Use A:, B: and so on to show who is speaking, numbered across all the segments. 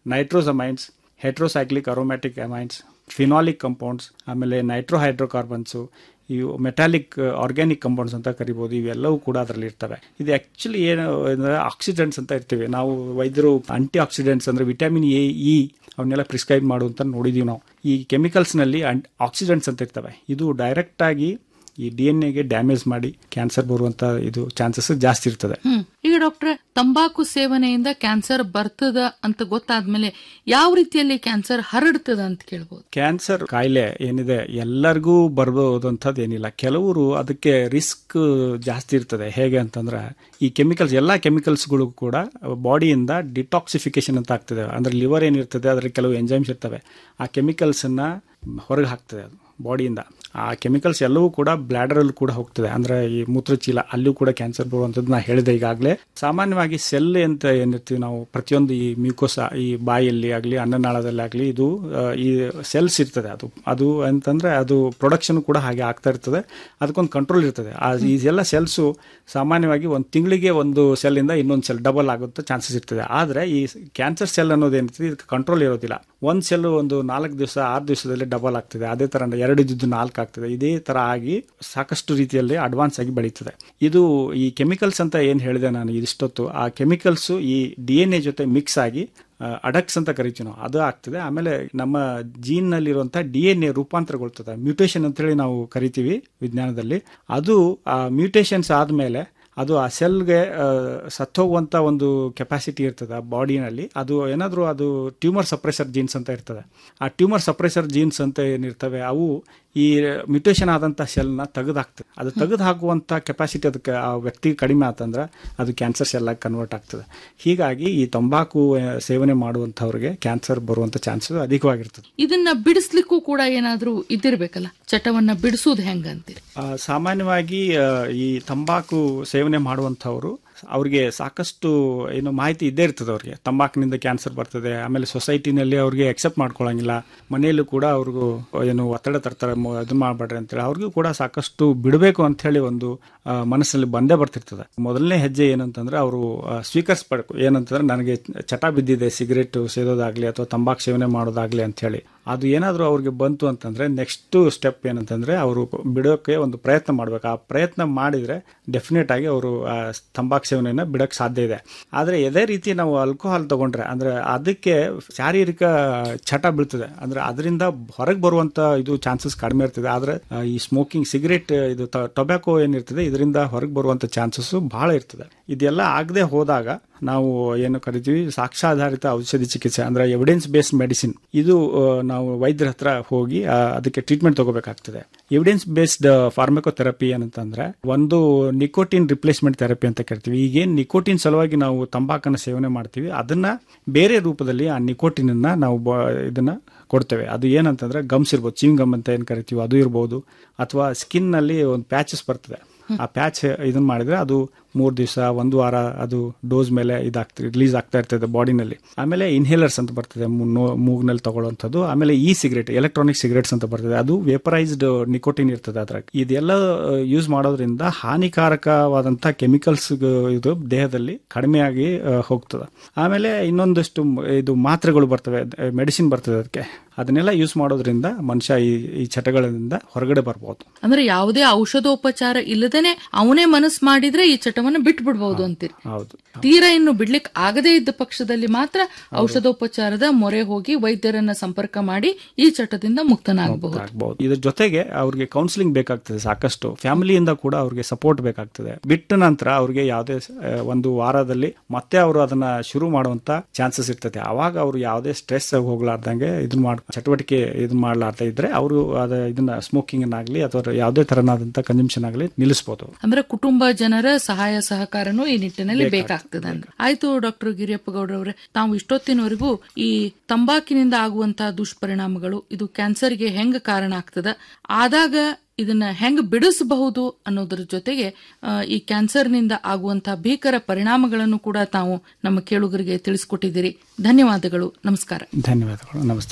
A: ನೈಟ್ರೋಸಮೈನ್ಸ್ heterocyclic aromatic amines phenolic compounds ಆಮೇಲೆ nitrohydrocarbons ಇವು metallic organic compounds ಅಂತ ಕರಿಬೋದು ಇವೆಲ್ಲವೂ ಕೂಡ ಅದರಲ್ಲಿ ಇರ್ತವೆ ಇದು ಆ್ಯಕ್ಚುಲಿ ಏನು ಅಂದರೆ ಆಕ್ಸಿಡೆಂಟ್ಸ್ ಅಂತ ಇರ್ತೀವಿ ನಾವು ವೈದ್ಯರು ಆಂಟಿ ಆಕ್ಸಿಡೆಂಟ್ಸ್ ಅಂದರೆ ವಿಟಮಿನ್ ಎ ಇ ಅವನ್ನೆಲ್ಲ ಪ್ರಿಸ್ಕ್ರೈಬ್ ಮಾಡು ಅಂತ ನೋಡಿದೀವಿ ನಾವು ಈ ಕೆಮಿಕಲ್ಸ್ನಲ್ಲಿ ಆಕ್ಸಿಡೆಂಟ್ಸ್ ಅಂತ ಇರ್ತವೆ ಇದು ಡೈರೆಕ್ಟಾಗಿ ಈ ಡಿ ಎನ್ ಎಗೆ ಡ್ಯಾಮೇಜ್ ಮಾಡಿ ಕ್ಯಾನ್ಸರ್ ಬರುವಂಥ ಇದು ಚಾನ್ಸಸ್ ಜಾಸ್ತಿ ಇರ್ತದೆ
B: ಹ್ಮ್ ಈಗ ಡಾಕ್ಟ್ರೆ ತಂಬಾಕು ಸೇವನೆಯಿಂದ ಕ್ಯಾನ್ಸರ್ ಬರ್ತದ ಅಂತ ಗೊತ್ತಾದ್ಮೇಲೆ ಯಾವ ರೀತಿಯಲ್ಲಿ ಕ್ಯಾನ್ಸರ್ ಹರಡ್ತದ ಅಂತ ಕೇಳ್ಬೋದು
A: ಕ್ಯಾನ್ಸರ್ ಕಾಯಿಲೆ ಏನಿದೆ ಎಲ್ಲರಿಗೂ ಬರ್ಬೋದಂಥದ್ದು ಏನಿಲ್ಲ ಕೆಲವರು ಅದಕ್ಕೆ ರಿಸ್ಕ್ ಜಾಸ್ತಿ ಇರ್ತದೆ ಹೇಗೆ ಅಂತಂದ್ರೆ ಈ ಕೆಮಿಕಲ್ಸ್ ಎಲ್ಲ ಕೆಮಿಕಲ್ಸ್ಗಳು ಕೂಡ ಬಾಡಿಯಿಂದ ಡಿಟಾಕ್ಸಿಫಿಕೇಶನ್ ಅಂತ ಆಗ್ತದೆ ಅಂದ್ರೆ ಲಿವರ್ ಏನಿರ್ತದೆ ಅದರಲ್ಲಿ ಕೆಲವು ಎಂಜೈಮ್ಸ್ ಇರ್ತವೆ ಆ ಕೆಮಿಕಲ್ಸನ್ನ ಹೊರಗೆ ಹಾಕ್ತದೆ ಅದು ಬಾಡಿಯಿಂದ ಆ ಕೆಮಿಕಲ್ಸ್ ಎಲ್ಲವೂ ಕೂಡ ಬ್ಲಾಡರಲ್ಲಿ ಕೂಡ ಹೋಗ್ತದೆ ಅಂದ್ರೆ ಈ ಮೂತ್ರಚೀಲ ಅಲ್ಲೂ ಕೂಡ ಕ್ಯಾನ್ಸರ್ ಬರುವಂಥದ್ದು ನಾ ಹೇಳಿದೆ ಈಗಾಗಲೇ ಸಾಮಾನ್ಯವಾಗಿ ಸೆಲ್ ಅಂತ ಏನಿರ್ತೀವಿ ನಾವು ಪ್ರತಿಯೊಂದು ಈ ಮ್ಯೂಕೋಸ ಈ ಬಾಯಲ್ಲಿ ಆಗಲಿ ಅನ್ನನಾಳದಲ್ಲಿ ಆಗಲಿ ಇದು ಆ, ಈ ಸೆಲ್ಸ್ ಇರ್ತದೆ ಅದು ಅದು ಅಂತಂದ್ರೆ ಅದು ಪ್ರೊಡಕ್ಷನ್ ಕೂಡ ಹಾಗೆ ಆಗ್ತಾ ಇರ್ತದೆ ಅದಕ್ಕೊಂದು ಕಂಟ್ರೋಲ್ ಇರ್ತದೆ ಆ ಈ ಎಲ್ಲ ಸೆಲ್ಸು ಸಾಮಾನ್ಯವಾಗಿ ಒಂದು ತಿಂಗಳಿಗೆ ಒಂದು ಸೆಲ್ಲಿಂದ ಇನ್ನೊಂದು ಸೆಲ್ ಡಬಲ್ ಆಗುತ್ತೆ ಚಾನ್ಸಸ್ ಇರ್ತದೆ ಆದರೆ ಈ ಕ್ಯಾನ್ಸರ್ ಸೆಲ್ ಅನ್ನೋದೇನಿರ್ತದೆ ಇದಕ್ಕೆ ಕಂಟ್ರೋಲ್ ಇರೋದಿಲ್ಲ ಒಂದು ಸೆಲ್ ಒಂದು ನಾಲ್ಕು ದಿವಸ ಆರು ದಿವಸದಲ್ಲಿ ಡಬಲ್ ಆಗ್ತದೆ ಅದೇ ಥರ ಎರಡು ಇದ್ದಿದ್ದು ನಾಲ್ಕು ಆಗ್ತದೆ ಇದೇ ಥರ ಆಗಿ ಸಾಕಷ್ಟು ರೀತಿಯಲ್ಲಿ ಅಡ್ವಾನ್ಸ್ ಆಗಿ ಬೆಳೀತದೆ ಇದು ಈ ಕೆಮಿಕಲ್ಸ್ ಅಂತ ಏನು ಹೇಳಿದೆ ನಾನು ಇದಿಷ್ಟೊತ್ತು ಆ ಕೆಮಿಕಲ್ಸು ಈ ಡಿ ಎನ್ ಎ ಜೊತೆ ಮಿಕ್ಸ್ ಆಗಿ ಅಡಕ್ಸ್ ಅಂತ ಕರಿತೀವಿ ನಾವು ಅದು ಆಗ್ತದೆ ಆಮೇಲೆ ನಮ್ಮ ಜೀನ್ನಲ್ಲಿರುವಂಥ ಡಿ ಎನ್ ಎ ರೂಪಾಂತರಗೊಳ್ತದೆ ಮ್ಯೂಟೇಷನ್ ಅಂತೇಳಿ ನಾವು ಕರಿತೀವಿ ವಿಜ್ಞಾನದಲ್ಲಿ ಅದು ಆ ಮ್ಯೂಟೇಷನ್ಸ್ ಆದಮೇಲೆ ಅದು ಆ ಸೆಲ್ಗೆ ಸತ್ತೋಗುವಂಥ ಒಂದು ಕೆಪಾಸಿಟಿ ಇರ್ತದೆ ಆ ಬಾಡಿನಲ್ಲಿ ಅದು ಏನಾದರೂ ಅದು ಟ್ಯೂಮರ್ ಸಪ್ರೆಸರ್ ಜೀನ್ಸ್ ಅಂತ ಇರ್ತದೆ ಆ ಟ್ಯೂಮರ್ ಸಪ್ರೆಸರ್ ಜೀನ್ಸ್ ಅಂತ ಏನಿರ್ತವೆ ಅವು ಈ ಮ್ಯೂಟೇಷನ್ ಆದಂಥ ಸೆಲ್ನ ತೆಗೆದಾಕ್ತದೆ ಅದು ತೆಗೆದು ಹಾಕುವಂಥ ಕೆಪಾಸಿಟಿ ಅದಕ್ಕೆ ಆ ವ್ಯಕ್ತಿಗೆ ಕಡಿಮೆ ಆತಂದ್ರೆ ಅದು ಕ್ಯಾನ್ಸರ್ ಸೆಲ್ ಆಗಿ ಕನ್ವರ್ಟ್ ಆಗ್ತದೆ ಹೀಗಾಗಿ ಈ ತಂಬಾಕು ಆ, ಸೇವನೆ ಮಾಡುವಂಥವ್ರಿಗೆ ಕ್ಯಾನ್ಸರ್ ಬರುವಂಥ ಚಾನ್ಸಸ್ ಅಧಿಕವಾಗಿರ್ತದೆ
B: ಇದನ್ನ ಬಿಡಿಸ್ಲಿಕ್ಕೂ ಕೂಡ ಏನಾದ್ರೂ ಇದ್ದಿರ್ಬೇಕಲ್ಲ ಚಟವನ್ನ ಬಿಡಿಸೋದು ಹೆಂಗಂತೀರಿ
A: ಆ, ಸಾಮಾನ್ಯವಾಗಿ ಆ, ಈ ತಂಬಾಕು ಸೇವನೆ ಮಾಡುವಂಥವ್ರು ಅವ್ರಿಗೆ ಸಾಕಷ್ಟು ಏನು ಮಾಹಿತಿ ಇದ್ದೇ ಇರ್ತದೆ ಅವ್ರಿಗೆ ತಂಬಾಕಿನಿಂದ ಕ್ಯಾನ್ಸರ್ ಬರ್ತದೆ ಆಮೇಲೆ ಸೊಸೈಟಿನಲ್ಲಿ ಅವ್ರಿಗೆ ಎಕ್ಸೆಪ್ಟ್ ಮಾಡ್ಕೊಳಂಗಿಲ್ಲ ಮನೆಯಲ್ಲೂ ಕೂಡ ಅವ್ರಿಗೂ ಏನು ಒತ್ತಡ ತರ್ತಾರೆ ಮೊ- ಅದನ್ನ ಮಾಡಬೇಡ್ರಿ ಅಂತೇಳಿ ಅವ್ರಿಗೂ ಕೂಡ ಸಾಕಷ್ಟು ಬಿಡಬೇಕು ಅಂತ ಹೇಳಿ ಒಂದು ಆ, ಮನಸ್ಸಲ್ಲಿ ಬಂದೇ ಬರ್ತಿರ್ತದೆ ಮೊದಲನೇ ಹೆಜ್ಜೆ ಏನಂತಂದ್ರೆ ಅವರು ಸ್ವೀಕರಿಸ್ಬೇಕು ಏನಂತಂದ್ರೆ ನನಗೆ ಚಟ ಬಿದ್ದಿದೆ ಸಿಗರೇಟ್ ಸೇದೋದಾಗ್ಲಿ ಅಥವಾ ತಂಬಾಕು ಸೇವನೆ ಮಾಡೋದಾಗ್ಲಿ ಅಂತ ಹೇಳಿ ಅದು ಏನಾದರೂ ಅವ್ರಿಗೆ ಬಂತು ಅಂತಂದ್ರೆ ನೆಕ್ಸ್ಟ್ ಸ್ಟೆಪ್ ಏನಂತಂದ್ರೆ ಅವರು ಬಿಡೋಕೆ ಒಂದು ಪ್ರಯತ್ನ ಮಾಡ್ಬೇಕು ಆ ಪ್ರಯತ್ನ ಮಾಡಿದ್ರೆ ಡೆಫಿನೆಟ್ ಆಗಿ ಅವರು ತಂಬಾಕು ಸೇವನೆಯನ್ನ ಬಿಡಕ್ಕೆ ಸಾಧ್ಯ ಇದೆ ಆದರೆ ಇದೇ ರೀತಿ ನಾವು ಆಲ್ಕೋಹಾಲ್ ತಗೊಂಡ್ರೆ ಅಂದ್ರೆ ಅದಕ್ಕೆ ಶಾರೀರಿಕ ಚಟ ಬೀಳ್ತದೆ ಅಂದ್ರೆ ಅದರಿಂದ ಹೊರಗೆ ಬರುವಂತ ಇದು ಚಾನ್ಸಸ್ ಕಡಿಮೆ ಇರ್ತದೆ ಆದ್ರೆ ಆ, ಈ ಸ್ಮೋಕಿಂಗ್ ಸಿಗರೇಟ್ ಇದು ಟೊಬ್ಯಾಕೋ ಏನಿರ್ತದೆ ಇದರಿಂದ ಹೊರಗೆ ಬರುವಂತ ಚಾನ್ಸಸ್ ಬಹಳ ಇರ್ತದೆ ಇದೆಲ್ಲ ಆಗದೆ ಹೋದಾಗ ನಾವು ಏನು ಕರಿತೀವಿ ಸಾಕ್ಷ್ಯಾಧಾರಿತ ಔಷಧಿ ಚಿಕಿತ್ಸೆ ಅಂದ್ರೆ ಎವಿಡೆನ್ಸ್ ಬೇಸ್ಡ್ ಮೆಡಿಸಿನ್ ಇದು ಆ, ನಾವು ವೈದ್ಯರ ಹತ್ರ ಹೋಗಿ ಆ, ಅದಕ್ಕೆ ಟ್ರೀಟ್ಮೆಂಟ್ ತಗೋಬೇಕಾಗ್ತದೆ ಎವಿಡೆನ್ಸ್ ಬೇಸ್ಡ್ ಫಾರ್ಮಕೋಥೆರಪಿ ಏನಂತಂದ್ರೆ ಒಂದು ನಿಕೋಟಿನ್ ರಿಪ್ಲೇಸ್ಮೆಂಟ್ ಥೆರಪಿ ಅಂತ ಕರಿತೀವಿ ಈಗೇನು ನಿಕೋಟಿನ್ ಸಲುವಾಗಿ ನಾವು ತಂಬಾಕನ್ನ ಸೇವನೆ ಮಾಡ್ತೀವಿ ಅದನ್ನ ಬೇರೆ ರೂಪದಲ್ಲಿ ಆ ನಿಕೋಟಿನ್ ಅನ್ನ ನಾವು ಬ- ಇದನ್ನ ಕೊಡ್ತೇವೆ ಅದು ಏನಂತಂದ್ರೆ ಗಮ್ಸ್ ಇರ್ಬೋದು ಚಿಂಗ್ ಗಮ್ ಅಂತ ಏನು ಕರಿತೀವಿ ಅದು ಇರ್ಬೋದು ಅಥವಾ ಸ್ಕಿನ್ ನಲ್ಲಿ ಒಂದು ಪ್ಯಾಚಸ್ ಬರ್ತದೆ ಆ ಪ್ಯಾಚ್ ಇದನ್ನ ಮಾಡಿದ್ರೆ ಅದು ಮೂರು ದಿವಸ ಒಂದು ವಾರ ಅದು ಡೋಸ್ ಮೇಲೆ ಇದಾಗ್ತದೆ ರಿಲೀಸ್ ಆಗ್ತಾ ಇರ್ತದೆ ಬಾಡಿನಲ್ಲಿ ಆಮೇಲೆ ಇನ್ಹೇಲರ್ಸ್ ಅಂತ ಬರ್ತದೆ ಮು- ನೋ- ಮೂಗ್ನಲ್ಲಿ ತಗೊಳ್ಳುವಂಥದ್ದು ಆಮೇಲೆ ಈ ಸಿಗರೇಟ್ ಎಲೆಕ್ಟ್ರಾನಿಕ್ ಸಿಗರೇಟ್ಸ್ ಅಂತ ಬರ್ತದೆ ಅದು ವೇಪರೈಸ್ಡ್ ನಿಕೋಟಿನ್ ಇರ್ತದೆ ಅದ್ರಾಗ ಇದೆಲ್ಲ ಯೂಸ್ ಮಾಡೋದ್ರಿಂದ ಹಾನಿಕಾರಕವಾದಂಥ ಕೆಮಿಕಲ್ಸ್ ಇದು ದೇಹದಲ್ಲಿ ಕಡಿಮೆಯಾಗಿ ಆ, ಹೋಗ್ತದೆ ಆಮೇಲೆ ಇನ್ನೊಂದಷ್ಟು ಮ- ಇದು ಮಾತ್ರೆಗಳು ಬರ್ತವೆ ಮೆಡಿಸಿನ್ ಬರ್ತದೆ ಅದಕ್ಕೆ ಅದನ್ನೆಲ್ಲ ಯೂಸ್ ಮಾಡೋದ್ರಿಂದ ಮನುಷ್ಯ ಈ ಈ ಚಟಗಳಿಂದ ಹೊರಗಡೆ ಬರ್ಬೋದು
B: ಅಂದ್ರೆ ಯಾವುದೇ ಔಷಧೋಪಚಾರ ಇಲ್ಲದೇನೆ ಅವನೇ ಮನಸ್ ಮಾಡಿದ್ರೆ ಈ ಚಟವನ್ನ ಬಿಟ್ಟು ಬಿಡ್ಬಹುದು ಅಂತೀರಿ
A: ಹೌದು
B: ತೀರಾ ಇನ್ನು ಬಿಡ್ಲಿಕ್ಕೆ ಆಗದೇ ಇದ್ದ ಪಕ್ಷದಲ್ಲಿ ಮಾತ್ರ ಔಷಧೋಪಚಾರದ ಮೊರೆ ಹೋಗಿ ವೈದ್ಯರನ್ನ ಸಂಪರ್ಕ ಮಾಡಿ ಈ ಚಟದಿಂದ ಮುಕ್ತನಾಗಬಹುದು
A: ಆಗ್ಬಹುದು ಇದ್ರ ಜೊತೆಗೆ ಅವ್ರಿಗೆ ಕೌನ್ಸಿಲಿಂಗ್ ಬೇಕಾಗ್ತದೆ ಸಾಕಷ್ಟು ಫ್ಯಾಮಿಲಿಯಿಂದ ಕೂಡ ಅವ್ರಿಗೆ ಸಪೋರ್ಟ್ ಬೇಕಾಗ್ತದೆ ಬಿಟ್ಟ ನಂತರ ಅವ್ರಿಗೆ ಯಾವುದೇ ಆ, ಒಂದು ವಾರದಲ್ಲಿ ಮತ್ತೆ ಅವರು ಅದನ್ನ ಶುರು ಮಾಡುವಂತ ಚಾನ್ಸಸ್ ಇರ್ತದೆ ಅವಾಗ ಅವರು ಯಾವುದೇ ಸ್ಟ್ರೆಸ್ ಹೋಗ್ಲಾರ್ದಂಗೆ ಇದನ್ನ ಮಾಡ್ ಚಟುವಟಿಕೆ ಇದನ್ನ ಮಾಡ್ಲಾರ್ದ ಇದ್ರೆ ಅವರು ಅದ ಇದನ್ನ ಸ್ಮೋಕಿಂಗ್ ಆಗ್ಲಿ ಅಥವಾ ಯಾವುದೇ ತರನಾದಂತ ಕನ್ಸಂಪ್ಷನ್ ಆಗಲಿ ನಿಲ್ಲಿಸಬಹುದು
B: ಅಂದ್ರೆ ಕುಟುಂಬ ಜನರ ಸಹಾಯ ಸಹಕಾರನೂ ಈ ನಿಟ್ಟಿನಲ್ಲಿ ಬೇಕಾಗ್ತದೆ ಅಂದ್ರೆ ಆಯ್ತು ಡಾಕ್ಟರ್ ಗಿರಿಯಪ್ಪ ಗೌಡ್ರವ್ರೆ ತಾವು ಇಷ್ಟೊತ್ತಿನವರೆಗೂ ಈ ತಂಬಾಕಿನಿಂದ ಆಗುವಂತಹ ದುಷ್ಪರಿಣಾಮಗಳು ಇದು ಕ್ಯಾನ್ಸರ್ಗೆ ಹೆಂಗ ಕಾರಣ ಆಗ್ತದ ಆದಾಗ ಇದನ್ನ ಹೆಂಗ್ ಬಿಡಿಸಬಹುದು ಅನ್ನೋದ್ರ ಜೊತೆಗೆ ಆ, ಈ ಕ್ಯಾನ್ಸರ್ನಿಂದ ಆಗುವಂತಹ ಭೀಕರ ಪರಿಣಾಮಗಳನ್ನು ಕೂಡ ತಾವು ನಮ್ಮ ಕೇಳುಗರಿಗೆ ತಿಳಿಸಿಕೊಟ್ಟಿದ್ದೀರಿ ಧನ್ಯವಾದಗಳು ನಮಸ್ಕಾರ
A: ಧನ್ಯವಾದಗಳು ನಮಸ್ತೆ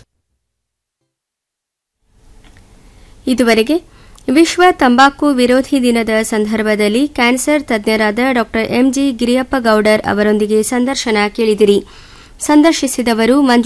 C: ಇದುವರೆಗೆ ವಿಶ್ವ ತಂಬಾಕು ವಿರೋಧಿ ದಿನದ ಸಂದರ್ಭದಲ್ಲಿ ಕ್ಯಾನ್ಸರ್ ತಜ್ಞರಾದ ಡಾಕ್ಟರ್ ಎಂಜಿ ಗಿರಿಯಪ್ಪ ಗೌಡರ್ ಅವರೊಂದಿಗೆ ಸಂದರ್ಶನ ಕೇಳಿದಿರಿ ಸಂದರ್ಶಿಸಿದವರು ಮಂಜು